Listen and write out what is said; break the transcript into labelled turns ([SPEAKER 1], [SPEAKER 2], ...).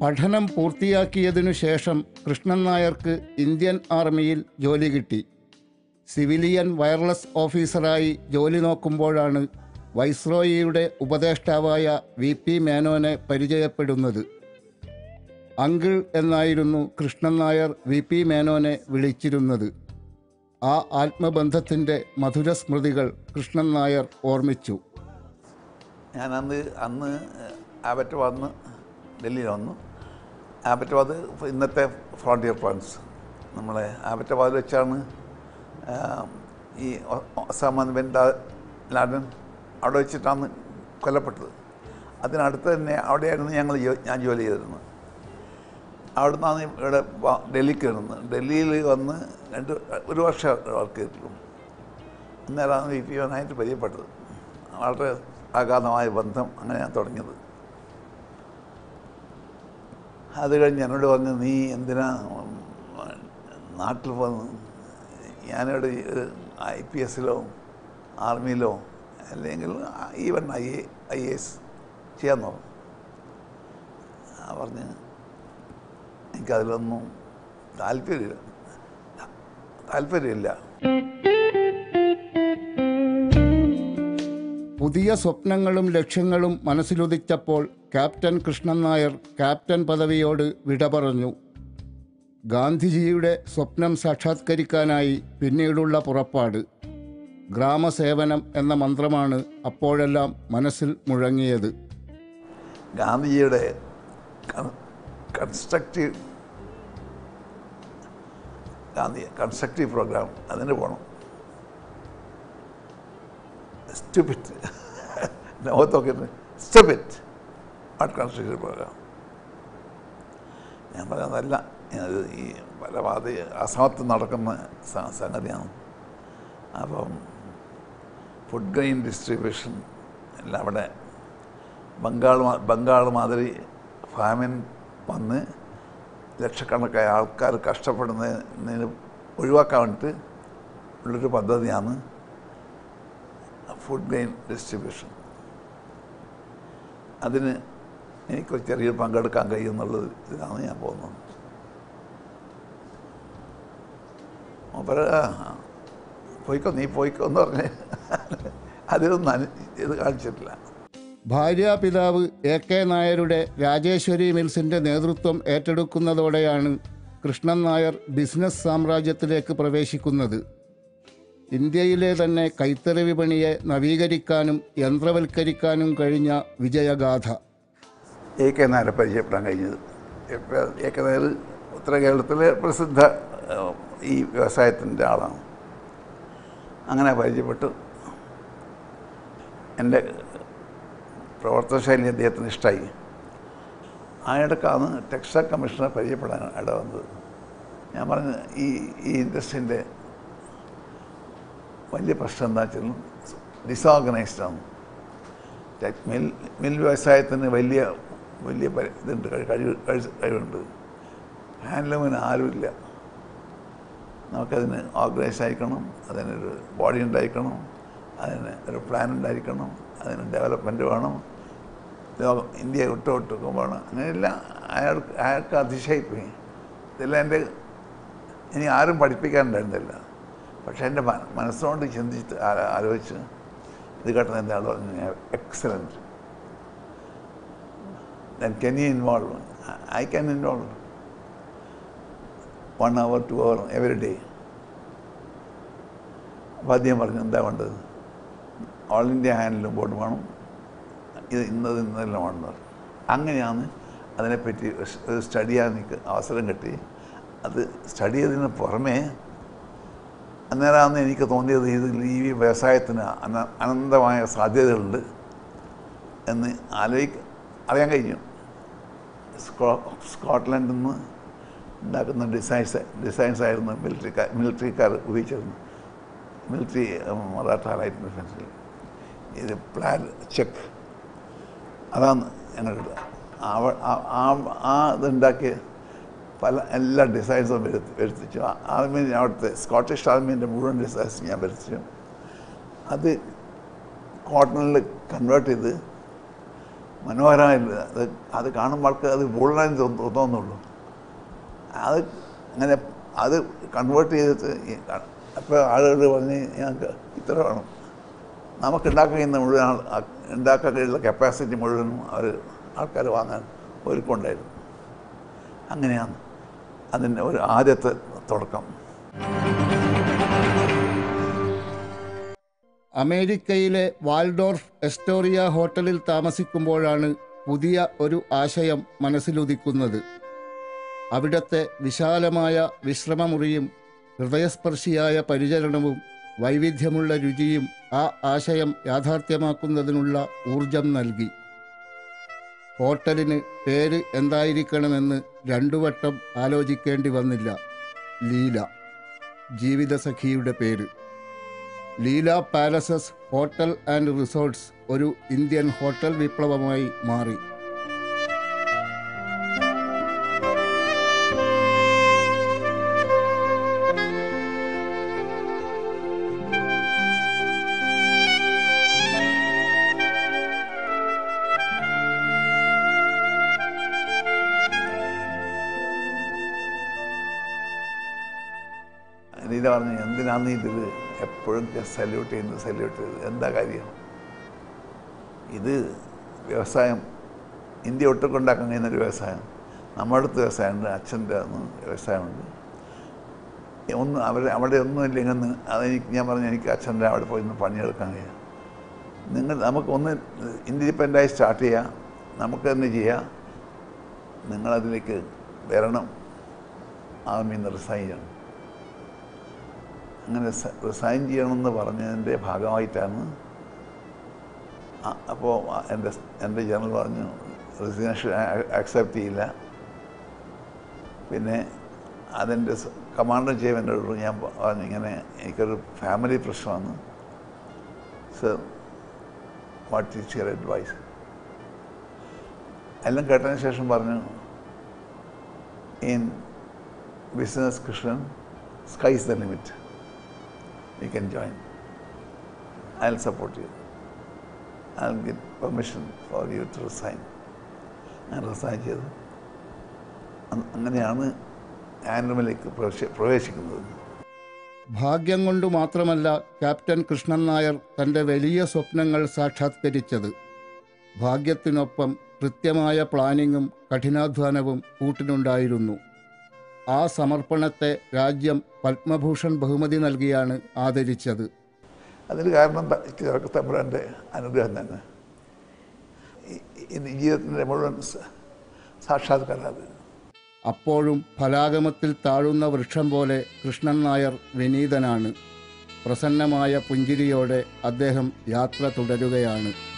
[SPEAKER 1] പഠനം പൂർത്തിയാക്കിയതിനു ശേഷം കൃഷ്ണൻ നായർക്ക് ഇന്ത്യൻ ആർമിയിൽ ജോലി കിട്ടി സിവിലിയൻ വയർലെസ് ഓഫീസറായി ജോലി നോക്കുമ്പോഴാണ് വൈസ്രോയിയുടെ ഉപദേഷ്ടാവായ വി പി മേനോനെ പരിചയപ്പെടുന്നത് അങ്കിൾ എന്നായിരുന്നു കൃഷ്ണൻ നായർ വി പി മേനോനെ വിളിച്ചിരുന്നത് ആ ആത്മബന്ധത്തിൻ്റെ മധുരസ്മൃതികൾ കൃഷ്ണൻ നായർ ഓർമ്മിച്ചു
[SPEAKER 2] ഞാൻ അന്ന് അന്ന് ആപറ്റ് വന്ന് ഡൽഹിയിൽ വന്നു ആപറ്റബാദ് ഇന്നത്തെ ഫ്രോണ്ടിയർ പോയിൻറ്റ്സ് നമ്മളെ ആപറ്റബാദ് വെച്ചാണ് ആ, ഈ ഒസാമ ബിൻ ലാ- ലാഡൻ അവിടെ വെച്ചിട്ടാണ് കൊല്ലപ്പെട്ടത് അതിനടുത്ത് തന്നെ അവിടെയായിരുന്നു ഞങ്ങൾ ജോ- ഞാൻ ജോലി ചെയ്തിരുന്നത് അവിടെ നിന്നാണ് ഇവിടെ വ- ഡൽഹിക്ക് വരുന്നത് ഡൽഹിയിൽ വന്ന് രണ്ട് ഒരു വർഷം വർക്ക് ചെയ്തിട്ടുള്ളൂ അന്നേരമാണ് വി പി ഒനായിട്ട് പരിചയപ്പെട്ടത് വളരെ അഗാധമായ ബന്ധം അങ്ങനെയാണ് തുടങ്ങിയത് അത് കഴിഞ്ഞ് എന്നോട് പറഞ്ഞു നീ എന്തിനാ ഉം, നാട്ടിൽ വന്ന് ഞാനിവിടെ ഐ പി എസിലോ ആർമിയിലോ അല്ലെങ്കിൽ ഈവൻ ഐ ഐ എസ് ചെയ്യാൻ പറഞ്ഞു ആ പറഞ്ഞ് എനിക്കതിലൊന്നും താല്പര്യമില്ല താല്പര്യമില്ല
[SPEAKER 1] പുതിയ സ്വപ്നങ്ങളും ലക്ഷ്യങ്ങളും മനസ്സിലുദിച്ചപ്പോൾ ക്യാപ്റ്റൻ കൃഷ്ണൻ നായർ ക്യാപ്റ്റൻ പദവിയോട് വിട പറഞ്ഞു ഗാന്ധിജിയുടെ സ്വപ്നം സാക്ഷാത്കരിക്കാനായി പിന്നീടുള്ള പുറപ്പാട് ഗ്രാമസേവനം എന്ന മന്ത്രമാണ് അപ്പോഴെല്ലാം മനസ്സിൽ മുഴങ്ങിയത്
[SPEAKER 2] ഗാന്ധിജിയുടെ കൺസ്ട്രക്റ്റീവ് ഗാന്ധി കൺസ്ട്രക്റ്റീവ് പ്രോഗ്രാം അതിന് പോകണം സ്റ്റുപിറ്റ് മുഖത്തൊക്കെ സ്റ്റുപിറ്റ് വാട്ട് കൺസ്ട്രക്റ്റീവ് പ്രോഗ്രാം ഞാൻ പറഞ്ഞതല്ല അത് ഈ പല വാദ അസമത്വം നടക്കുന്ന സ- സംഗതിയാണ് അപ്പം ഫുഡ് ഗ്രെയിൻ ഡിസ്ട്രിബ്യൂഷൻ എല്ലാം അവിടെ ബംഗാൾ മാ- ബംഗാൾ മാതിരി ഫാമിൻ വന്ന് ലക്ഷക്കണക്കായ ആൾക്കാർ കഷ്ടപ്പെടുന്നതിന് ഒഴിവാക്കാൻ വേണ്ടിയിട്ട് ഉള്ളൊരു പദ്ധതിയാണ് ഫുഡ് ഗ്രെയിൻ ഡിസ്ട്രിബ്യൂഷൻ അതിന് എനിക്ക് ചെറിയൊരു പങ്കെടുക്കാൻ കഴിയുമെന്നുള്ളത് ഇതിലാണ് ഞാൻ പോകുന്നത് മൂപ്പര് ആ, പോയിക്കോ നീ പോയിക്കോ എന്ന് പറഞ്ഞ് അതിലൊന്നും അനു ഇത് കാണിച്ചിട്ടില്ല
[SPEAKER 1] ഭാര്യാപിതാവ് എ കെ നായരുടെ രാജേശ്വരി മിൽസിൻ്റെ നേതൃത്വം ഏറ്റെടുക്കുന്നതോടെയാണ് കൃഷ്ണൻ നായർ ബിസിനസ് സാമ്രാജ്യത്തിലേക്ക് പ്രവേശിക്കുന്നത് ഇന്ത്യയിലെ തന്നെ കൈത്തറി വിപണിയെ നവീകരിക്കാനും യന്ത്രവൽക്കരിക്കാനും കഴിഞ്ഞ വിജയഗാഥ
[SPEAKER 2] എ കെ നായരെ പരിചയപ്പെടാൻ കഴിഞ്ഞത് എ- എ കെ നായർ ഉത്തര കേരളത്തിലെ പ്രസിദ്ധ ഏഹ്, ഈ വ്യവസായത്തിൻ്റെ ആളാണ് അങ്ങനെ പരിചയപ്പെട്ടു എൻ്റെ പ്രവർത്തനശൈലി അദ്ദേഹത്തിന് ഇഷ്ടമായി ആ ഇടക്കാണ് ടെക്സ്റ്റൈൽ കമ്മീഷണറെ പരിചയപ്പെടാൻ ഇട വന്നത് ഞാൻ പറഞ്ഞു ഈ ഈ ഇൻഡസ്ട്രീൻ്റെ വലിയ പ്രശ്നം എന്താ വെച്ചാൽ ഡിസോർഗനൈസ്ഡ് ആണ് ടെക് മിൽ മിൽ വ്യവസായത്തിന് വലിയ വലിയ പരി- ഇതുണ്ട് കഴി- കഴിവ് കഴിവ് കഴിവുണ്ട് ഹാൻഡ്ലൂമിന് ആരുമില്ല നമുക്കതിന് ഓർഗനൈസ് ആയിരിക്കണം അതിനൊരു ബോഡി ഉണ്ടായിരിക്കണം അതിന് ഒരു പ്ലാൻ ഉണ്ടായിരിക്കണം അതിന് ഡെവലപ്മെൻറ്റ് വേണം ലോകം ഇന്ത്യ വിട്ട് വിട്ടൊക്കെ വേണം അങ്ങനെയെല്ലാം അയാൾക്ക് അയാൾക്ക് അതിശയിപ്പോയി ഇതെല്ലാം എൻ്റെ ഇനി ആരും പഠിപ്പിക്കാനുണ്ടായിരുന്നില്ല പക്ഷേ എൻ്റെ മന- മനസ്സുകൊണ്ട് ചിന്തിച്ച് ആ- ആലോചിച്ച് ഇത് കേട്ടത് എൻ്റെ ആൾ പറഞ്ഞു excellent then can you involve? I- I can involve. One hour, two hour, every day. അപ്പോൾ അദ്ദേഹം പറഞ്ഞു എന്താ വേണ്ടത് ഓൾ ഇന്ത്യ ഹാൻഡിലും ബോർഡ് വേണം ഇത് ഇന്നത് ഇന്നതെല്ലാം വേണമെന്ന് പറഞ്ഞു അങ്ങനെയാണ് അതിനെപ്പറ്റി ഒരു സ്റ്റഡി ചെയ്യാൻ എനിക്ക് അവസരം കിട്ടി അത് സ്റ്റഡി ചെയ്തതിന് പുറമേ അന്നേരമാണ് എനിക്ക് തോന്നിയത് ഇതിൽ ഈ വ്യവസായത്തിന് അന അനന്തമായ സാധ്യതകളുണ്ട് എന്ന് ആലോചിക്ക അറിയാൻ കഴിഞ്ഞു സ്കോ സ്കോട്ട്ലൻഡിൽ നിന്ന് ഉണ്ടാക്കുന്ന ഡിസൈൻസ് ഡിസൈൻസ് ആയിരുന്നു മിലിറ്ററിക്കാർ മിലിറ്ററിക്കാർ ഉപയോഗിച്ചിരുന്നു മിലിറ്ററി മറാഠ ലൈറ്റ് ഡിഫൻസിൽ ഇത് പ്ലാൻ ചെക്ക് അതാണ് ഞങ്ങളുടെ അവ- ആ- ആ- ആ ഇതുണ്ടാക്കിയ പല എല്ലാ ഡിസൈൻസും വരുത്തി വരുത്തിച്ചു ആർമി അവിടുത്തെ സ്കോട്ടിഷ് ആർമീൻ്റെ മുഴുവൻ ഡിസൈൻസ് ഞാൻ വരുത്തിച്ചു അത് കോട്ടണിൽ കൺവേർട്ട് ചെയ്ത് മനോഹരമായില്ല അത് അത് കാണുമ്പോൾ ആൾക്ക് അത് ബോൾഡായി തോന്നുള്ളൂ അത് അങ്ങനെ അത് കൺവേർട്ട് ചെയ്തിട്ട് അപ്പോൾ ആളുകൾ പറഞ്ഞ് ഞങ്ങൾക്ക് ഇത്ര വേണം നമുക്ക് ഉണ്ടാക്കാൻ കഴിയുന്ന മുഴുവൻ ആൾ ആ- ഉണ്ടാക്കാൻ കഴിയുന്ന കപ്പാസിറ്റി മുഴുവനും അവർ ആൾക്കാർ വാങ്ങാൻ ഒരുക്കുണ്ടായിരുന്നു അങ്ങനെയാണ് അതിൻ്റെ ഒരു ആദ്യത്തെ തുടക്കം
[SPEAKER 1] അമേരിക്കയിലെ വാൽഡോർഫ് എസ്റ്റോറിയ ഹോട്ടലിൽ താമസിക്കുമ്പോഴാണ് പുതിയ ഒരു ആശയം മനസ്സിലുദിക്കുന്നത് അവിടുത്തെ വിശാലമായ വിശ്രമമുറിയും ഹൃദയസ്പർശിയായ പരിചരണവും വൈവിധ്യമുള്ള രുചിയും ആ ആശയം യാഥാർത്ഥ്യമാക്കുന്നതിനുള്ള ഊർജം നൽകി ഹോട്ടലിന് പേര് എന്തായിരിക്കണമെന്ന് രണ്ടു വട്ടം ആലോചിക്കേണ്ടി വന്നില്ല ലീല ജീവിതസഖിയുടെ പേര് Leela palaces hotel and resorts ഒരു ഇന്ത്യൻ ഹോട്ടൽ വിപ്ലവമായി മാറി
[SPEAKER 2] ലീല പറഞ്ഞു എന്തിനാന്ന് ഇതിൽ എപ്പോഴും സല്യൂട്ട് ചെയ്യുന്നത് സല്യൂട്ട് ചെയ്ത് എന്താ കാര്യം ഇത് വ്യവസായം ഇന്ത്യ ഒട്ടുകൊണ്ടാക്കാൻ കഴിയുന്ന ഒരു വ്യവസായം നമ്മുടെ അടുത്ത് വ്യവസായമുണ്ട് അച്ഛൻ്റെ അന്ന് വ്യവസായമുണ്ട് ഒന്നും അവരെ അവിടെ ഒന്നും ഇല്ലെന്ന് അതെനിക്ക് ഞാൻ പറഞ്ഞു എനിക്ക് അച്ഛൻ്റെ അവിടെ പോയി നിന്ന് പണിയെടുക്കാൻ കഴിയാം നിങ്ങൾ നമുക്കൊന്ന് ഇൻഡിപെൻഡൻ്റായി സ്റ്റാർട്ട് ചെയ്യാം നമുക്ക് തന്നെ ചെയ്യാം നിങ്ങളതിലേക്ക് വരണം ആർമിയിൽ നിന്ന് റിസൈൻ ചെയ്യണം അങ്ങനെ റിസൈൻ ചെയ്യണമെന്ന് പറഞ്ഞതിൻ്റെ ഭാഗമായിട്ടാണ് അപ്പോൾ എൻ്റെ എൻ്റെ ജനറൽ പറഞ്ഞു റിസിഗ്നേഷൻ ആക്സെപ്റ്റ് ചെയ്യില്ല പിന്നെ അതെൻ്റെ കമാൻഡർ ചെയ്യും എന്നോട് ഞാൻ പറഞ്ഞു ഇങ്ങനെ എനിക്കൊരു ഫാമിലി പ്രശ്നമാണ് sir what is your advice എല്ലാം കേട്ടതിന് ശേഷം പറഞ്ഞു in business Krishnan sky's the limit you can join. I'll support you. I'll get permission for you to resign. ഞാൻ റിസൈൻ ചെയ്തു അ- അങ്ങനെയാണ് ആൻഡ്രമിലേക്ക് പ്രവേശി പ്രവേശിക്കുന്നത്
[SPEAKER 1] ഭാഗ്യം കൊണ്ട് മാത്രമല്ല ക്യാപ്റ്റൻ കൃഷ്ണൻ നായർ തൻ്റെ വലിയ സ്വപ്നങ്ങൾ സാക്ഷാത്കരിച്ചത് ഭാഗ്യത്തിനൊപ്പം കൃത്യമായ പ്ലാനിങ്ങും കഠിനാധ്വാനവും കൂട്ടിനുണ്ടായിരുന്നു ആ സമർപ്പണത്തെ രാജ്യം പത്മഭൂഷൺ ബഹുമതി നൽകിയാണ് ആദരിച്ചത്
[SPEAKER 2] അതിന് കാരണം ത- ചെറുക്ക തമ്പുരാൻ്റെ അനുഗ്രഹം തന്നെ ഈ- ഈ ജീവിതത്തിൻ്റെ മുഴുവൻ സ- സാക്ഷാത്കാരം അത്
[SPEAKER 1] അപ്പോഴും ഫലാഗമത്തിൽ താഴുന്ന വൃക്ഷം പോലെ കൃഷ്ണൻ നായർ വിനീതനാണ് പ്രസന്നമായ പുഞ്ചിരിയോടെ അദ്ദേഹം യാത്ര തുടരുകയാണ്